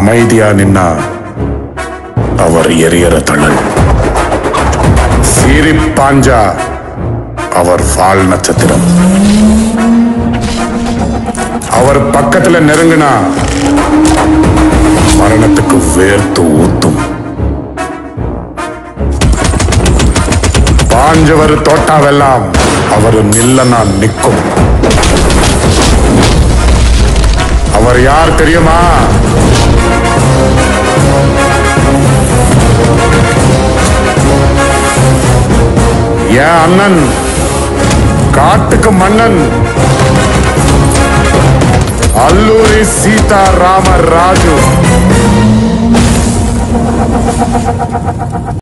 அமைதியா நின்னா அவர் எரியற தழல் சீறி பாஞ்சா அவர் வால் நட்சத்திரம் அவர் பக்கத்துல நெருங்கினா மரணத்துக்கு வேர்த்து ஊத்தும் பாஞ்சவர் தோட்டாவெல்லாம் அவர் நில்லனா நிற்கும் அவர் யார் தெரியுமா என் அண்ணன் காட்டுக்கு மன்னன் அல்லூரி சீதாராம ராஜு